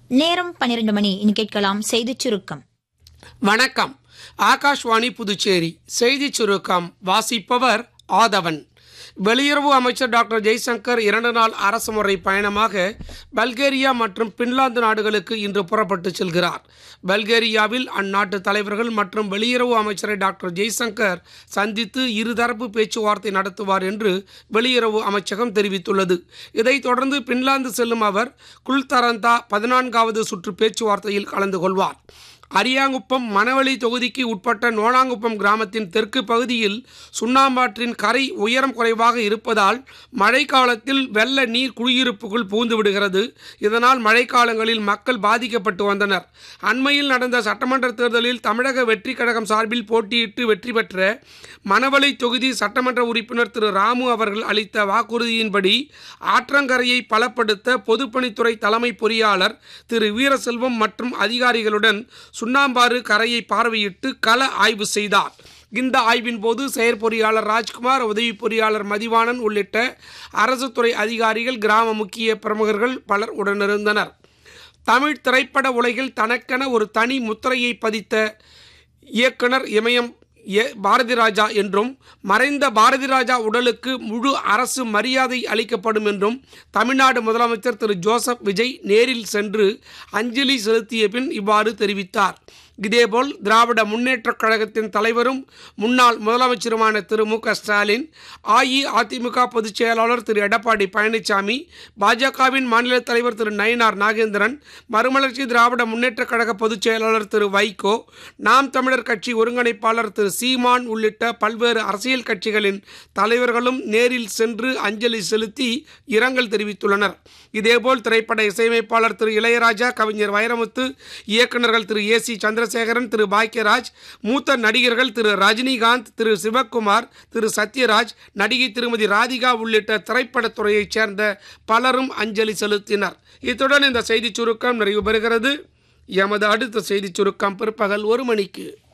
நேரம் பன்னிரண்டு மணி இனி கேட்கலாம் செய்திச் சுருக்கம் வணக்கம் ஆகாஷ்வாணி புதுச்சேரி செய்திச் சுருக்கம் வாசிப்பவர் ஆதவன் வெளியுறவு அமைச்சர் டாக்டர் ஜெய்சங்கர் இரண்டு நாள் அரசுமுறை பயணமாக பல்கேரியா மற்றும் பின்லாந்து நாடுகளுக்கு இன்று புறப்பட்டு செல்கிறார் பல்கேரியாவில் அந்நாட்டு தலைவர்கள் மற்றும் வெளியுறவு அமைச்சரை டாக்டர் ஜெய்சங்கர் சந்தித்து இருதரப்பு பேச்சுவார்த்தை நடத்துவார் என்று வெளியுறவு அமைச்சகம் தெரிவித்துள்ளது இதைத் தொடர்ந்து பின்லாந்து செல்லும் அவர் குல்தரந்தா பதினான்காவது சுற்று பேச்சுவார்த்தையில் கலந்து கொள்வார் அரியாங்குப்பம் மணவெளி தொகுதிக்கு உட்பட்ட நோனாங்குப்பம் கிராமத்தின் தெற்கு பகுதியில் சுண்ணாம்பாற்றின் கரை உயரம் குறைவாக இருப்பதால் மழைக்காலத்தில் வெள்ள நீர் குடியிருப்புக்குள் புகுந்து விடுகிறது இதனால் மழைக்காலங்களில் மக்கள் பாதிக்கப்பட்டு வந்தனர் அண்மையில் நடந்த சட்டமன்ற தேர்தலில் தமிழக வெற்றி கழகம் சார்பில் போட்டியிட்டு வெற்றி பெற்ற மணவளை தொகுதி சட்டமன்ற உறுப்பினர் திரு ராமு அவர்கள் அளித்த வாக்குறுதியின்படி ஆற்றங்கரையை பலப்படுத்த பொதுப்பணித்துறை தலைமை பொறியாளர் திரு வீரசெல்வம் மற்றும் அதிகாரிகளுடன் சுண்ணாம்பாறு கரையை பார்வையிட்டு கள ஆய்வு செய்தார் இந்த ஆய்வின் போது செயற்பொறியாளர் ராஜ்குமார் உதவி பொறியாளர் மதிவாணன் உள்ளிட்ட அரசு துறை அதிகாரிகள் கிராம முக்கிய பிரமுகர்கள் பலர் உடனிருந்தனர் தமிழ் திரைப்பட உலகில் தனக்கென ஒரு தனி முத்திரையை பதித்த இயக்குனர் இமயம் ஏ பாரதி ராஜா என்றும் மறைந்த பாரதி ராஜா உடலுக்கு முழு அரசு மரியாதை அளிக்கப்படும் என்றும் தமிழ்நாடு முதலமைச்சர் திரு ஜோசப் விஜய் நேரில் சென்று அஞ்சலி செலுத்திய பின் இவ்வாறு தெரிவித்தார் இதேபோல் திராவிட முன்னேற்றக் கழகத்தின் தலைவரும் முன்னாள் முதலமைச்சருமான திரு மு க ஸ்டாலின் அஇஅதிமுக பொதுச் செயலாளர் திரு எடப்பாடி பழனிசாமி பாஜகவின் மாநில தலைவர் திரு நயினார் நாகேந்திரன் மறுமலர்ச்சி திராவிட முன்னேற்றக் கழக பொதுச் செயலாளர் திரு வைகோ நாம் தமிழர் கட்சி ஒருங்கிணைப்பாளர் திரு சீமான் உள்ளிட்ட பல்வேறு அரசியல் கட்சிகளின் தலைவர்களும் நேரில் சென்று அஞ்சலி செலுத்தி இரங்கல் தெரிவித்துள்ளனர் இதேபோல் திரைப்பட இசையமைப்பாளர் திரு இளையராஜா கவிஞர் வைரமுத்து இயக்குநர்கள் திரு ஏ சி சந்திரசேகரன் திரு பாக்கியராஜ் மூத்த நடிகர்கள் திரு ரஜினிகாந்த் திரு சிவக்குமார் திரு சத்யராஜ் நடிகை திருமதி ராதிகா உள்ளிட்ட திரைப்படத்துறையைச் சேர்ந்த பலரும் அஞ்சலி செலுத்தினர் இத்துடன் இந்த செய்திச் சுருக்கம் நிறைவு பெறுகிறது எமது அடுத்த செய்திச் சுருக்கம் பிற்பகல் ஒரு மணிக்கு